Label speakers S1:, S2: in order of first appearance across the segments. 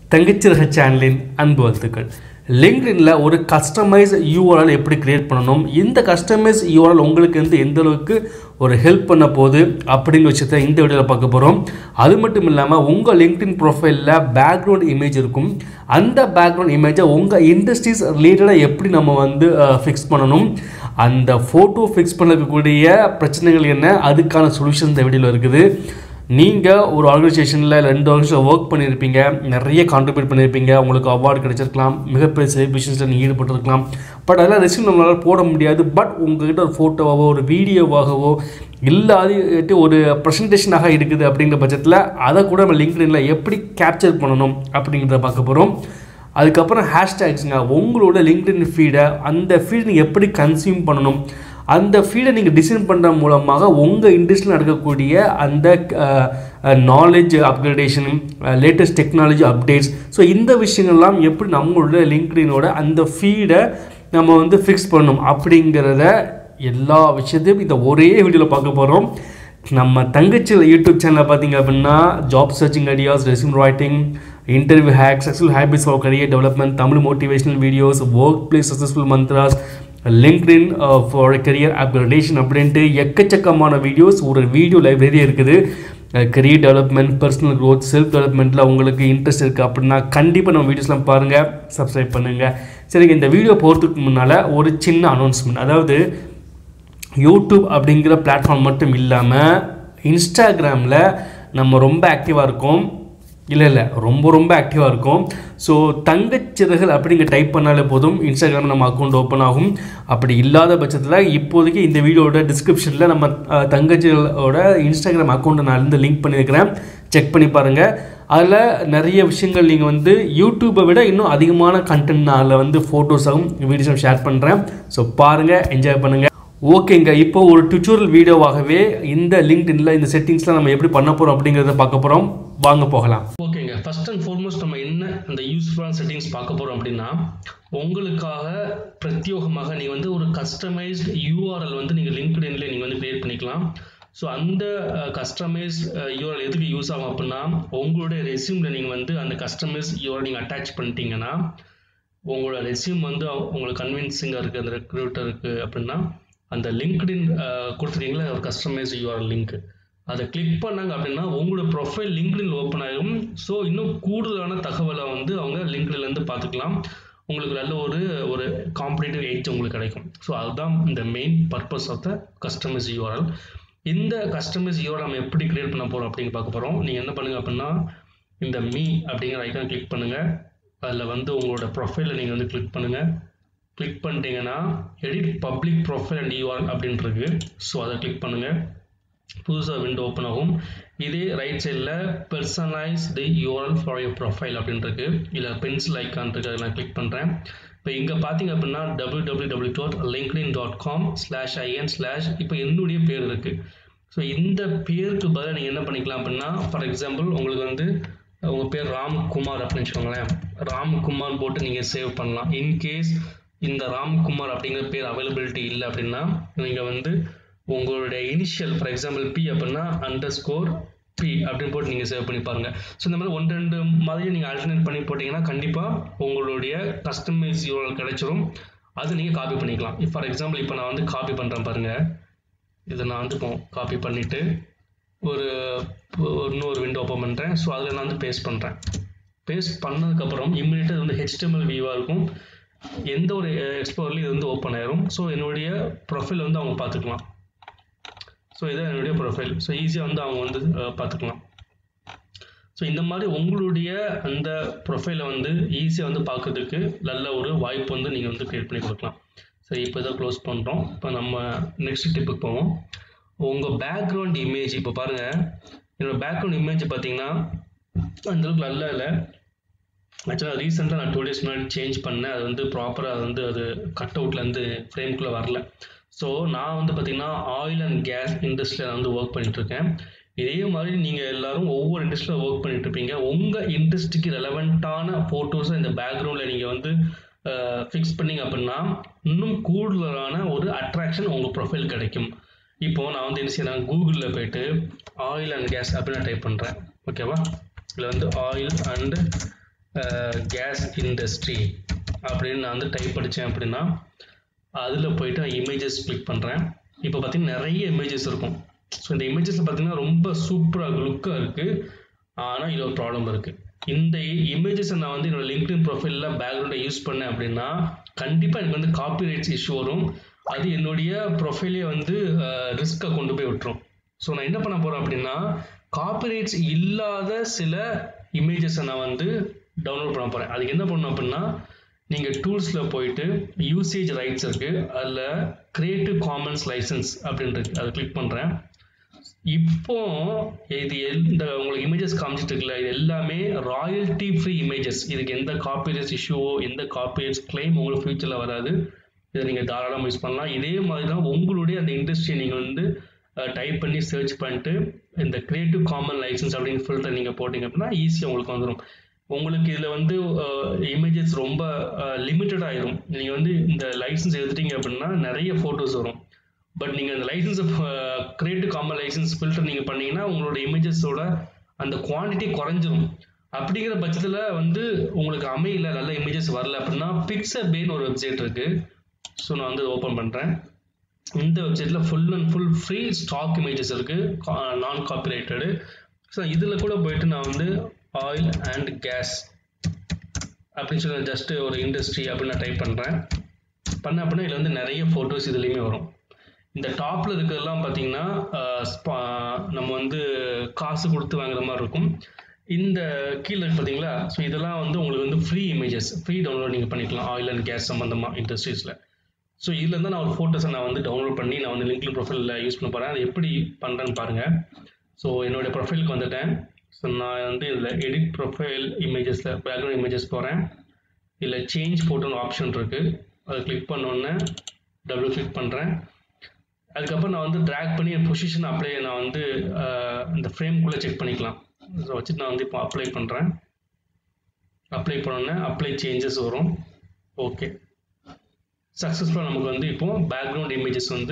S1: தங்கச்சிரக சேனலின் அன்பு வாழ்த்துக்கள் லிங்க்டின்ல ஒரு கஸ்டமைஸ் யூஆர்எல் எப்படி கிரியேட் பண்ணணும் இந்த கஸ்டமைஸ் யூஆர்எல் உங்களுக்கு வந்து எந்த அளவுக்கு ஒரு ஹெல்ப் பண்ண போகுது அப்படிங்கிற விஷயத்த இந்த வீடியோவில் பார்க்க போகிறோம் அது மட்டும் இல்லாமல் உங்கள் லிங்க்டின் ப்ரொஃபைலில் பேக்ரவுண்ட் இமேஜ் இருக்கும் அந்த பேக்ரவுண்ட் இமேஜை உங்கள் இண்டஸ்ட்ரீஸ் ரிலேட்டடாக எப்படி நம்ம வந்து ஃபிக்ஸ் பண்ணணும் அந்த ஃபோட்டோ ஃபிக்ஸ் பண்ணக்கூடிய பிரச்சனைகள் என்ன அதுக்கான சொல்யூஷன் இந்த வீடியோவில் இருக்குது நீங்கள் ஒரு ஆர்கனைசேஷனில் ரெண்டு ஆர்கனைசேஷன் ஒர்க் பண்ணியிருப்பீங்க நிறைய கான்ட்ரிபியூட் பண்ணியிருப்பீங்க உங்களுக்கு அவார்டு கிடைச்சிருக்கலாம் மிகப்பெரிய செலிப்ரேஷன்ஸில் நீங்கள் ஈடுபட்டிருக்கலாம் பட் அதெல்லாம் ரெசியூம் நம்மளால் போட முடியாது பட் உங்ககிட்ட ஒரு ஃபோட்டோவாகவோ ஒரு வீடியோவாகவோ இல்லாத ஒரு ப்ரெசன்டேஷனாக இருக்குது அப்படிங்கிற பட்சத்தில் அதை கூட நம்ம லிங்க்டின்ல எப்படி கேப்சர் பண்ணணும் அப்படிங்கிறத பார்க்க போகிறோம் அதுக்கப்புறம் ஹேஷ்டேக்ஸுங்க உங்களோட லிங்க்டின் ஃபீடை அந்த ஃபீட் நீங்கள் எப்படி கன்சியூம் பண்ணணும் அந்த ஃபீடை நீங்கள் டிசைன் பண்ணுற மூலமாக உங்கள் இண்டஸ்ட்ரியில் நடக்கக்கூடிய அந்த knowledge upgradation latest technology updates so இந்த விஷயங்கள்லாம் எப்படி நம்மளோட லிங்க்டினோட அந்த ஃபீடை நம்ம வந்து ஃபிக்ஸ் பண்ணணும் அப்படிங்கிறத எல்லா விஷயத்தையும் இந்த ஒரே வீடியோவில் பார்க்க போகிறோம் நம்ம தங்கச்சியில் யூடியூப் சேனலில் பார்த்தீங்க அப்படின்னா job searching ideas resume writing interview hack successful habits for career development Tamil motivational videos work place successful mantras LinkedIn for career upgradation அப்படின்ட்டு எக்கச்சக்கமான வீடியோஸ் ஒரு வீடியோ லைப்ரரி இருக்குது career development personal growth self டெவலப்மெண்ட்டில் உங்களுக்கு interest இருக்குது அப்படின்னா கண்டிப்பாக நம்ம வீடியோஸ்லாம் பாருங்கள் சப்ஸ்கிரைப் பண்ணுங்கள் சரிங்க இந்த வீடியோ போகிறதுக்கு முன்னால் ஒரு சின்ன அனௌன்ஸ்மெண்ட் அதாவது யூடியூப் அப்படிங்கிற பிளாட்ஃபார்ம் மட்டும் இல்லாமல் இன்ஸ்டாகிராமில் நம்ம ரொம்ப ஆக்டிவாக இருக்கோம் இல்லை இல்லை ரொம்ப ரொம்ப ஆக்டிவாக இருக்கும் ஸோ தங்கச்சிறகுகள் அப்படிங்கிற டைப் பண்ணாலே போதும் இன்ஸ்டாகிராம் நம்ம அக்கௌண்ட் ஓப்பன் ஆகும் அப்படி இல்லாத பட்சத்தில் இப்போதைக்கு இந்த வீடியோட டிஸ்கிரிப்ஷனில் நம்ம தங்கச்சிகளோட இன்ஸ்டாகிராம் அக்கௌண்ட்டை நான் இருந்து லிங்க் பண்ணியிருக்கிறேன் செக் பண்ணி பாருங்கள் அதில் நிறைய விஷயங்கள் நீங்கள் வந்து யூடியூப்பை விட இன்னும் அதிகமான கண்டென்ட் நான் அதில் வந்து ஃபோட்டோஸாகவும் வீடியோஸும் ஷேர் பண்ணுறேன் ஸோ பாருங்கள் என்ஜாய் பண்ணுங்கள் ஓகேங்க இப்போ ஒரு டியூட்டோரியல் வீடியோவாகவே இந்த லிங்க்டின்ல இந்த செட்டிங்ஸ்லாம் நம்ம எப்படி பண்ண போகிறோம் அப்படிங்கிறத பார்க்க போகிறோம் வாங்க போகலாம்
S2: ஓகேங்க ஃபர்ஸ்ட் அண்ட் ஃபார்மோஸ்ட் நம்ம என்ன அந்த யூஸ்ஃபுல்லான செட்டிங்ஸ் பார்க்க போகிறோம் அப்படின்னா உங்களுக்காக பிரத்யோகமாக நீங்கள் வந்து ஒரு கஸ்டமைஸ்ட் யூஆர்எல் வந்து நீங்கள் லிங்க்டின்ல நீங்கள் வந்து கிரியேட் பண்ணிக்கலாம் ஸோ அந்த கஸ்டமைஸ் யூஆர்எல் எதுக்கு யூஸ் ஆகும் அப்படின்னா உங்களுடைய ரெசியூமில் நீங்கள் வந்து அந்த கஸ்டமைஸ் யூஆர்எல் நீங்கள் அட்டாச் பண்ணிட்டீங்கன்னா உங்களோட ரெசியூம் வந்து உங்களுக்கு கன்வின்சிங்காக இருக்குது அந்த ரெக்ரூட்டருக்கு அப்படின்னா அந்த லிங்க்டின் கொடுத்துட்டீங்களா ஒரு கஸ்டமைஸ் யூஆர்எல் லிங்க் அதை கிளிக் பண்ணாங்க அப்படின்னா உங்களோட ப்ரொஃபைல் லிங்க்டின் ஓப்பன் ஆகும் ஸோ இன்னும் கூடுதலான தகவலை வந்து அவங்க லிங்க்டின்லேருந்து பார்த்துக்கலாம் உங்களுக்கு நல்ல ஒரு ஒரு காம்படேட்டிவ் எய்ட் உங்களுக்கு கிடைக்கும் ஸோ அதுதான் இந்த main purpose of the customise URL இந்த கஸ்டமைஸ் யூஆர்எல் நம்ம எப்படி கிரியேட் பண்ண போகிறோம் அப்படின்னு பார்க்க போகிறோம் நீங்கள் என்ன பண்ணுங்க அப்படின்னா இந்த மீ அப்படிங்கிற ஐக்கான் கிளிக் பண்ணுங்கள் அதில் வந்து உங்களோட ப்ரொஃபைலை நீங்கள் வந்து கிளிக் பண்ணுங்கள் கிளிக் பண்ணிட்டீங்கன்னா edit public profile and URL அப்படின்ட்டு இருக்கு ஸோ அதை கிளிக் பண்ணுங்கள் புதுசாக விண்டோ ஓப்பன் ஆகும் இதே ரைட் சைடில் personalise the URL for your profile அப்படின்னு இருக்கு இல்லை பென்சில் ஐக்கான் இருக்கு அதை நான் கிளிக் பண்ணுறேன் இப்போ இங்கே பார்த்தீங்க அப்படின்னா W W W dot LinkedIn dot com slash IN slash இப்போ என்னுடைய பேர் இருக்குது ஸோ இந்த பேருக்கு பதிலாக நீங்கள் என்ன பண்ணிக்கலாம் அப்படின்னா ஃபார் எக்ஸாம்பிள் உங்களுக்கு வந்து உங்கள் பேர் ராம்குமார் அப்படின்னு வச்சுக்கோங்களேன் ராம்குமார் போட்டு நீங்கள் சேவ் பண்ணலாம் இன்கேஸ் இந்த ராம்குமார் அப்படிங்கிற பேர் அவைலபிலிட்டி இல்லை அப்படின்னா நீங்கள் வந்து உங்களுடைய இனிஷியல் ஃபார் எக்ஸாம்பிள் பி அப்படின்னா அண்டர் ஸ்கோர் பி அப்படின்னு போட்டு நீங்கள் சேவ் பண்ணி பாருங்கள் ஸோ இந்த மாதிரி ஒன்று ரெண்டு மாதிரி நீங்கள் ஆல்டர்னேட் பண்ணி போட்டிங்கன்னா கண்டிப்பாக உங்களுடைய கஸ்டமைஸ் யூரல் கிடைச்சிரும் அது நீங்கள் காப்பி பண்ணிக்கலாம் ஃபார் எக்ஸாம்பிள் இப்போ நான் வந்து காப்பி பண்ணுறேன் பாருங்கள் இதை நான் வந்து இப்போ காப்பி பண்ணிவிட்டு ஒரு இன்னொரு விண்டோ ஓப்பன் பண்ணுறேன் ஸோ அதில் நான் வந்து பேஸ்ட் பண்ணுறேன் பேஸ்ட் பண்ணதுக்கப்புறம் இம்மிடியட்டாக வந்து ஹெச்டிஎம்எல் வியூவாக இருக்கும் எந்த ஒரு எக்ஸ்ப்ளோர்லையும் இது வந்து ஓப்பன் ஆயிரும் ஸோ என்னுடைய ப்ரொஃபைல் வந்து அவங்க பார்த்துக்கலாம் ஸோ இதான் என்னுடைய ப்ரொஃபைல் ஸோ ஈஸியாக வந்து அவங்க வந்து பார்த்துக்கலாம் ஸோ இந்த மாதிரி உங்களுடைய அந்த ப்ரொஃபைலை வந்து ஈஸியாக வந்து பார்க்கறதுக்கு நல்ல ஒரு வாய்ப்பு வந்து நீங்கள் வந்து க்ரியேட் பண்ணி கொடுக்கலாம் சரி இப்போ இதை க்ளோஸ் பண்ணுறோம் இப்போ நம்ம நெக்ஸ்ட் டிப்புக்கு போவோம் உங்கள் பேக்ரவுண்ட் இமேஜ் இப்போ பாருங்கள் என்னோடய பேக்ரவுண்ட் இமேஜ் பார்த்தீங்கன்னா அந்தளவுக்கு நல்லா இல்லை ஆக்சுவலாக ரீசெண்டாக நான் டூ டேஸ் முன்னாடி சேஞ்ச் பண்ணேன் அது வந்து ப்ராப்பராக அது வந்து அது கட் அவுட்லேருந்து ஃப்ரேம்குள்ளே வரல ஸோ நான் வந்து பார்த்திங்கன்னா ஆயில் அண்ட் கேஸ் இண்டஸ்ட்ரியில் வந்து ஒர்க் பண்ணிகிட்ருக்கேன் இதே மாதிரி நீங்கள் எல்லாரும் ஒவ்வொரு இண்டஸ்ட்ரியில் ஒர்க் பண்ணிட்டு இருப்பீங்க உங்கள் இண்டஸ்ட்ரிக்கு ரெலவெண்ட்டான ஃபோட்டோஸை இந்த பேக்ரவுண்டில் நீங்கள் வந்து ஃபிக்ஸ் பண்ணிங்க அப்படின்னா இன்னும் கூடுதலான ஒரு அட்ராக்ஷன் உங்கள் ப்ரொஃபைல் கிடைக்கும் இப்போ நான் வந்து என்ன செய்யறேன் கூகுளில் போயிட்டு ஆயில் அண்ட் கேஸ் அப்படின்னு டைப் பண்ணுறேன் ஓகேவா இதில் வந்து ஆயில் அண்ட் கேஸ் இண்டஸ்ட்ரி அப்படின்னு நான் வந்து டைப் படித்தேன் அப்படின்னா அதில் போயிட்டு நான் இமேஜஸ் கிளிக் பண்ணுறேன் இப்போ பார்த்தீங்கன்னா நிறைய இமேஜஸ் இருக்கும் ஸோ இந்த இமேஜஸில் பார்த்தீங்கன்னா ரொம்ப சூப்பராக லுக்காக இருக்குது ஆனால் இது ஒரு ப்ராப்ளம் இருக்குது இந்த இமேஜஸை நான் வந்து என்னோட லிங்க்டின் ப்ரொஃபைலில் பேக்ரவுண்டை யூஸ் பண்ணேன் அப்படின்னா கண்டிப்பாக எனக்கு வந்து காப்பிரைட்ஸ் இஷ்யூ வரும் அது என்னுடைய ப்ரொஃபைலே வந்து ரிஸ்க்கை கொண்டு போய் விட்டுரும் ஸோ நான் என்ன பண்ண போகிறேன் அப்படின்னா காப்பிரைட்ஸ் இல்லாத சில இமேஜஸை நான் வந்து டவுன்லோட் பண்ண போகிறேன் அதுக்கு என்ன பண்ணணும் அப்படின்னா நீங்கள் டூல்ஸில் போயிட்டு யூசேஜ் ரைட்ஸ் இருக்குது அதில் கிரியேட்டிவ் காமன்ஸ் லைசன்ஸ் அப்படின்றது அதை கிளிக் பண்ணுறேன் இப்போ இது எந்த உங்களுக்கு இமேஜஸ் காமிச்சிட்டு இருக்குல்ல இது எல்லாமே ராயல்ட்டி ஃப்ரீ இமேஜஸ் இதுக்கு எந்த காப்பிரைட்ஸ் இஷ்யூவோ எந்த காப்பிரைட்ஸ் கிளைம் உங்களுக்கு ஃபியூச்சரில் வராது இதை நீங்கள் தாராளமாக யூஸ் பண்ணலாம் இதே மாதிரி தான் உங்களுடைய அந்த இண்டஸ்ட்ரியை நீங்கள் வந்து டைப் பண்ணி சர்ச் பண்ணிட்டு இந்த கிரியேட்டிவ் காமன் லைசன்ஸ் அப்படின்னு ஃபில்டர் நீங்கள் போட்டிங்க அப்படின்னா ஈஸியாக உங்களுக்கு வந்துடும் உங்களுக்கு இதில் வந்து இமேஜஸ் ரொம்ப லிமிட்டட் ஆயிரும் நீங்கள் வந்து இந்த லைசன்ஸ் எடுத்துட்டீங்க அப்படின்னா நிறைய ஃபோட்டோஸ் வரும் பட் நீங்கள் அந்த licence creative common licence filter நீங்கள் பண்ணீங்கன்னா உங்களோட இமேஜஸோட அந்த குவான்டிட்டி குறைஞ்சிரும் அப்படிங்கிற பட்சத்தில் வந்து உங்களுக்கு அமையல நல்ல இமேஜஸ் வரல அப்படின்னா பிக்சர் பேன் ஒரு வெப்சைட் இருக்கு ஸோ நான் வந்து ஓப்பன் பண்ணுறேன் இந்த வெப்சைட்டில் full and full free stock images இருக்கு நான் காப்பிரைட்டடு ஸோ இதில் கூட போயிட்டு நான் வந்து ஆயில் அண்ட் கேஸ் அப்படின்னு சொல்லி ஜஸ்ட் ஒரு இண்டஸ்ட்ரி அப்படின்னு நான் டைப் பண்ணுறேன் பண்ண அப்படின்னா இதில் வந்து நிறைய ஃபோட்டோஸ் இதுலேயுமே வரும் இந்த டாப்பில் இருக்கிறதெல்லாம் பார்த்தீங்கன்னா நம்ம வந்து காசு கொடுத்து வாங்குற மாதிரி இருக்கும் இந்த கீழே இருக்கு பார்த்தீங்களா ஸோ இதெல்லாம் வந்து உங்களுக்கு வந்து ஃப்ரீ இமேஜஸ் ஃப்ரீ டவுன்லோட் நீங்கள் பண்ணிக்கலாம் ஆயில் அண்ட் கேஸ் சம்மந்தமாக இண்டஸ்ட்ரீஸில் ஸோ இதுலேருந்து நான் ஒரு ஃபோட்டோஸை நான் வந்து டவுன்லோட் பண்ணி நான் வந்து லிங்க்டின் ப்ரொஃபைலில் யூஸ் பண்ண போகிறேன் அது எப்படி பண்ணுறேன்னு பாருங்கள் ஸோ என்னுடைய ப்ரொஃபைலுக்கு வந்துட்டேன் ஸோ நான் வந்து இதில் எடிட் ப்ரொஃபைல் இமேஜஸில் பேக்ரவுண்ட் இமேஜஸ் போகிறேன் இதில் சேஞ்ச் போட்டுன்னு ஆப்ஷன் இருக்குது அதை கிளிக் பண்ணோன்னே டபுள் கிளிக் பண்ணுறேன் அதுக்கப்புறம் நான் வந்து ட்ராக் பண்ணி என் பொசிஷன் அப்ளை நான் வந்து இந்த ஃப்ரேம்குள்ளே செக் பண்ணிக்கலாம் ஸோ வச்சுட்டு நான் வந்து இப்போ அப்ளை பண்ணுறேன் அப்ளை பண்ணோன்னே அப்ளை சேஞ்சஸ் வரும் ஓகே சக்ஸஸ்ஃபுல்லாக நமக்கு வந்து இப்போ பேக்ரவுண்ட் இமேஜஸ் வந்து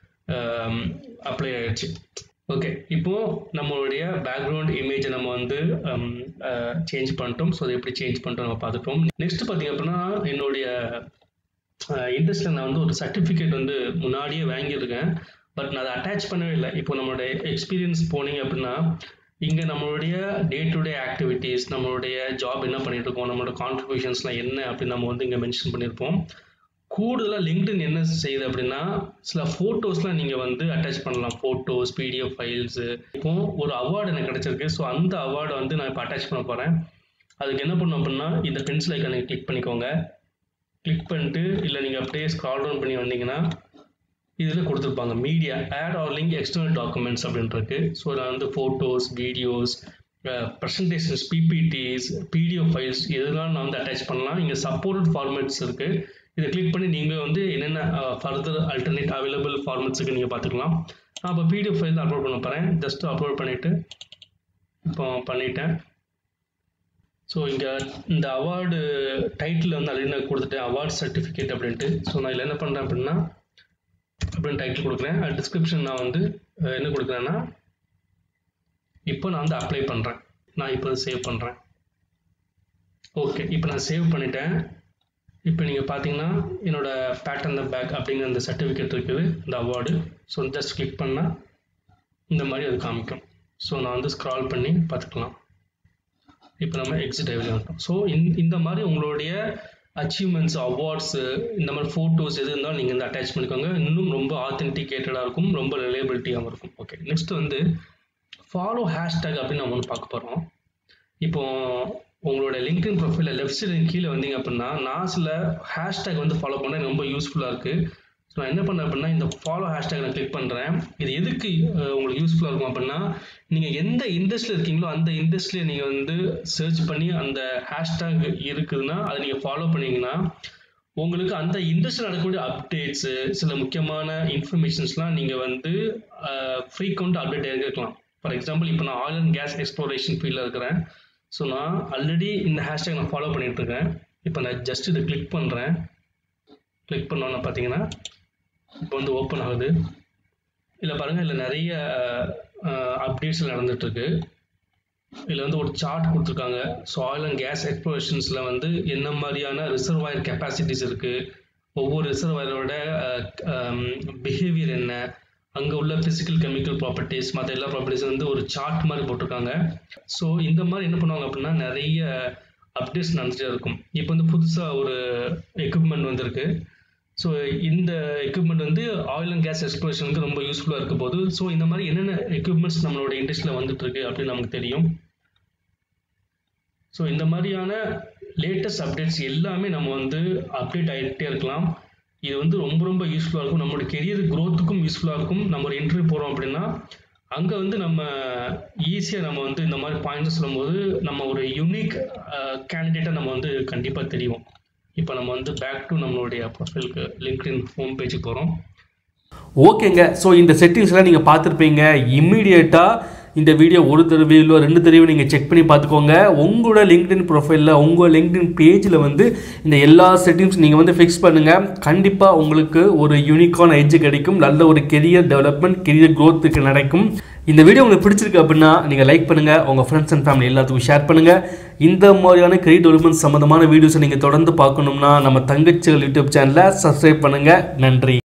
S2: அப்ளை ஆயிடுச்சு ஓகே இப்போ நம்மளுடைய பேக்ரவுண்ட் இமேஜை நம்ம வந்து சேஞ்ச் பண்ணிட்டோம் ஸோ அதை எப்படி சேஞ்ச் பண்ணிட்டோம் நம்ம பார்த்துட்டோம் நெக்ஸ்ட் பார்த்தீங்க அப்படின்னா என்னுடைய இண்டஸ்ட்ரியில் நான் வந்து ஒரு சர்டிஃபிகேட் வந்து முன்னாடியே வாங்கியிருக்கேன் பட் நான் அதை அட்டாச் பண்ணவே இல்லை இப்போ நம்மளுடைய எக்ஸ்பீரியன்ஸ் போனீங்க அப்படின்னா இங்கே நம்மளுடைய டே டு டே ஆக்டிவிட்டீஸ் நம்மளுடைய ஜாப் என்ன பண்ணிட்டு இருக்கோம் நம்மளோட கான்ட்ரிபியூஷன்ஸ்லாம் என்ன அப்படின்னு நம்ம வந்து இங்கே மென்ஷன் பண்ணியிருப்போம் கூடுதலாக லிங்க்டின் என்ன செய்யுது அப்படின்னா சில ஃபோட்டோஸ்லாம் நீங்கள் வந்து அட்டாச் பண்ணலாம் ஃபோட்டோஸ் பிடிஎஃப் ஃபைல்ஸு இப்போ ஒரு அவார்டு எனக்கு கிடச்சிருக்கு ஸோ அந்த அவார்டை வந்து நான் இப்போ அட்டாச் பண்ண போகிறேன் அதுக்கு என்ன பண்ணணும் அப்படின்னா இந்த பென்சில் ஐக்கானை கிளிக் பண்ணிக்கோங்க கிளிக் பண்ணிட்டு இல்லை நீங்கள் அப்படியே ஸ்க்ரால் டவுன் பண்ணி வந்தீங்கன்னா இதில் கொடுத்துருப்பாங்க media add or link external documents அப்படின்ட்டு ஸோ நான் வந்து photos videos presentations PPTs PDF files இதெல்லாம் நான் வந்து அட்டாச் பண்ணலாம் இங்கே சப்போர்ட் ஃபார்மேட்ஸ் இருக்குது இதை கிளிக் பண்ணி நீங்கள் வந்து என்னென்ன ஃபர்தர் அல்டர்னேட் அவைலபிள் ஃபார்மேட்ஸுக்கு நீங்கள் பார்த்துக்கலாம் நான் இப்போ பிடிஎஃப் ஃபைல் தான் அப்லோட் பண்ண போகிறேன் ஜஸ்ட் அப்லோட் பண்ணிவிட்டு இப்போ பண்ணிட்டேன் ஸோ இங்கே இந்த அவார்டு டைட்டில் வந்து அதில் நான் கொடுத்துட்டேன் அவார்ட் சர்டிஃபிகேட் அப்படின்ட்டு ஸோ நான் இதில் என்ன பண்ணுறேன் அப்படின்னா அப்படின்னு டைட்டில் கொடுக்குறேன் டிஸ்கிரிப்ஷன் நான் வந்து என்ன கொடுக்குறேன்னா இப்போ நான் வந்து அப்ளை பண்ணுறேன் நான் இப்போ சேவ் பண்ணுறேன் ஓகே இப்போ நான் சேவ் பண்ணிட்டேன் இப்போ நீங்கள் பார்த்தீங்கன்னா என்னோட பேட்டர்ன் த பேக் அப்படிங்கிற அந்த சர்டிஃபிகேட் இருக்குது இந்த அவார்டு ஸோ ஜஸ்ட் கிளிக் பண்ணால் இந்த மாதிரி அது காமிக்கும் ஸோ நான் வந்து ஸ்க்ரால் பண்ணி பார்த்துக்கலாம் இப்போ நம்ம எக்ஸிட் ஆகி வந்துட்டோம் ஸோ இந்த மாதிரி உங்களுடைய அச்சீவ்மெண்ட்ஸ் அவார்ட்ஸு இந்த மாதிரி ஃபோட்டோஸ் எது இருந்தாலும் நீங்கள் இந்த அட்டாச் பண்ணிக்கோங்க இன்னும் ரொம்ப ஆத்தென்டிகேட்டடாக இருக்கும் ரொம்ப ரிலேபிலிட்டியாகவும் இருக்கும் ஓகே நெக்ஸ்ட் வந்து ஃபாலோ ஹேஷ்டேக் அப்படின்னு நம்ம ஒன்று பார்க்க போகிறோம் இப்போ உங்களோட லிங்க்டின் ப்ரொஃபைலில் லெஃப்ட் சைடு கீழே வந்தீங்க அப்படின்னா நான் சில ஹேஷ்டேக் வந்து ஃபாலோ பண்ண ரொம்ப யூஸ்ஃபுல்லாக இருக்குது ஸோ நான் என்ன பண்ணேன் அப்படின்னா இந்த ஃபாலோ ஹேஷ்டேக் நான் கிளிக் பண்ணுறேன் இது எதுக்கு உங்களுக்கு யூஸ்ஃபுல்லாக இருக்கும் அப்படின்னா நீங்கள் எந்த இண்டஸ்ட்ரியில் இருக்கீங்களோ அந்த இண்டஸ்ட்ரியை நீங்கள் வந்து சர்ச் பண்ணி அந்த ஹேஷ்டேக் இருக்குதுன்னா அதை நீங்கள் ஃபாலோ பண்ணீங்கன்னா உங்களுக்கு அந்த இண்டஸ்ட்ரியில் நடக்கக்கூடிய அப்டேட்ஸு சில முக்கியமான இன்ஃபர்மேஷன்ஸ்லாம் நீங்கள் வந்து ஃப்ரீக்வெண்ட் அப்டேட் இருக்கலாம் ஃபார் எக்ஸாம்பிள் இப்போ நான் ஆயில் அண்ட் கேஸ் எக்ஸ்ப்ளோரேஷன் ஃபீல்டில் இருக்கிறேன் ஸோ நான் ஆல்ரெடி இந்த ஹேஷ்டேக் நான் ஃபாலோ பண்ணிட்டு இருக்கேன் இப்போ நான் ஜஸ்ட் இதை கிளிக் பண்ணுறேன் கிளிக் பண்ணோன்னு பார்த்தீங்கன்னா இப்போ வந்து ஓப்பன் ஆகுது இல்லை பாருங்கள் இதில் நிறைய அப்டேட்ஸ் நடந்துட்டுருக்கு இதில் வந்து ஒரு சார்ட் கொடுத்துருக்காங்க ஸோ ஆயில் அண்ட் கேஸ் எக்ஸ்ப்ளோரேஷன்ஸில் வந்து என்ன மாதிரியான ரிசர்வாயர் கெப்பாசிட்டிஸ் இருக்குது ஒவ்வொரு ரிசர்வாயரோட பிஹேவியர் என்ன அங்கே உள்ள ஃபிசிக்கல் கெமிக்கல் ப்ராப்பர்ட்டிஸ் மற்ற எல்லா ப்ராப்பர்ட்டிஸும் வந்து ஒரு சார்ட் மாதிரி போட்டிருக்காங்க ஸோ இந்த மாதிரி என்ன பண்ணுவாங்க அப்படின்னா நிறைய அப்டேட்ஸ் நடந்துகிட்டே இருக்கும் இப்போ வந்து புதுசாக ஒரு எக்யூப்மெண்ட் வந்திருக்கு ஸோ இந்த எக்யூப்மெண்ட் வந்து ஆயில் அண்ட் கேஸ் எக்ஸ்ப்ளோரேஷனுக்கு ரொம்ப யூஸ்ஃபுல்லாக இருக்க போது ஸோ இந்த மாதிரி என்னென்ன எக்யூப்மெண்ட்ஸ் நம்மளோட இண்டஸ்ட்ரியில் வந்துட்டு இருக்கு அப்படின்னு நமக்கு தெரியும் ஸோ இந்த மாதிரியான லேட்டஸ்ட் அப்டேட்ஸ் எல்லாமே நம்ம வந்து அப்டேட் ஆகிட்டே இருக்கலாம் இது வந்து ரொம்ப ரொம்ப யூஸ்ஃபுல்லாக இருக்கும் நம்மளோட கெரியர் க்ரோத்துக்கும் யூஸ்ஃபுல்லாக இருக்கும் நம்ம ஒரு இன்டர்வியூ போகிறோம் அப்படின்னா அங்கே வந்து நம்ம ஈஸியாக நம்ம வந்து இந்த மாதிரி பாயிண்ட்ஸ் சொல்லும்போது நம்ம ஒரு யூனிக் கேண்டிடேட்டை நம்ம வந்து கண்டிப்பாக தெரியும் இப்போ நம்ம வந்து பேக் டு நம்மளுடைய ப்ரொஃபைலுக்கு லிங்க்டின் ஹோம் பேஜுக்கு போகிறோம்
S1: ஓகேங்க ஸோ இந்த செட்டிங்ஸ்லாம் நீங்கள் பார்த்துருப்பீங்க இம்மிடியேட்டாக இந்த வீடியோ ஒரு தடவையிலோ ரெண்டு தடவையோ நீங்கள் செக் பண்ணி பார்த்துக்கோங்க உங்களோட லிங்க்டின் ப்ரொஃபைலில் உங்கள் லிங்க்டின் பேஜில் வந்து இந்த எல்லா செட்டிங்ஸ் நீங்கள் வந்து ஃபிக்ஸ் பண்ணுங்கள் கண்டிப்பாக உங்களுக்கு ஒரு யூனிக்கான எட்ஜ் கிடைக்கும் நல்ல ஒரு கெரியர் டெவலப்மெண்ட் கெரியர் க்ரோத்துக்கு நடக்கும் இந்த வீடியோ உங்களுக்கு பிடிச்சிருக்கு அப்படின்னா நீங்கள் லைக் பண்ணுங்கள் உங்கள் ஃப்ரெண்ட்ஸ் அண்ட் ஃபேமிலி எல்லாத்துக்கும் ஷேர் பண்ணுங்கள் இந்த மாதிரியான கெரியர் டெவலப்மெண்ட் சம்மந்தமான வீடியோஸை நீங்கள் தொடர்ந்து பார்க்கணும்னா நம்ம தங்கச்சிகள் யூடியூப் சேனலை சப்ஸ்கிரைப் பண்ணுங்கள் நன்றி